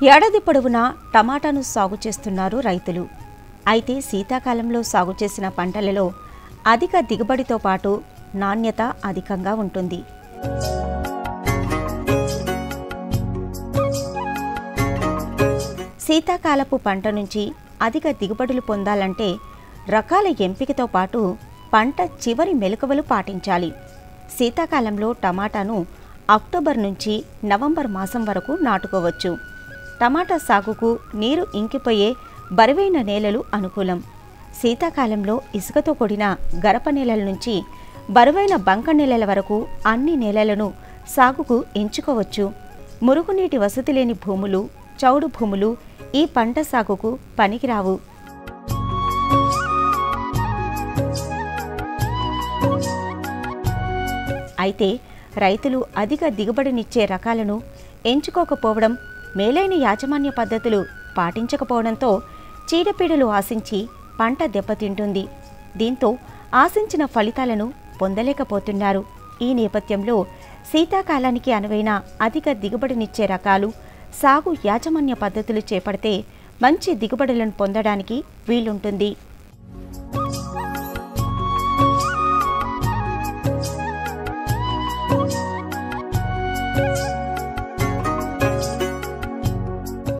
ఏడాది పొడవునా టమాటాను సాగు చేస్తున్నారు రైతులు అయితే శీతాకాలంలో సాగు చేసిన పంటలలో అధిక దిగుబడితో పాటు నాణ్యత అధికంగా ఉంటుంది శీతాకాలపు పంట నుంచి అధిక దిగుబడులు పొందాలంటే రకాల ఎంపికతో పాటు పంట చివరి మెలకువలు పాటించాలి శీతాకాలంలో టమాటాను అక్టోబర్ నుంచి నవంబర్ మాసం వరకు నాటుకోవచ్చు టమాటా సాగుకు నీరు ఇంకిపోయే బరువైన నేలలు అనుకూలం శీతాకాలంలో ఇసుకతో కూడిన గరప నేలల నుంచి బరువైన బంక నేలల వరకు అన్ని నేలలను సాగుకు ఎంచుకోవచ్చు మురుగునీటి వసతి లేని భూములు చౌడు భూములు ఈ పంట సాగుకు పనికిరావు అయితే రైతులు అధిక దిగుబడినిచ్చే రకాలను ఎంచుకోకపోవడం మేలైన యాజమాన్య పద్ధతులు పాటించకపోవడంతో చీడపీడలు ఆశించి పంట దెబ్బతింటుంది దీంతో ఆశించిన ఫలితాలను పొందలేకపోతున్నారు ఈ నేపథ్యంలో శీతాకాలానికి అనువైన అధిక దిగుబడినిచ్చే రకాలు సాగు యాజమాన్య పద్ధతులు చేపడితే మంచి దిగుబడులను పొందడానికి వీలుంటుంది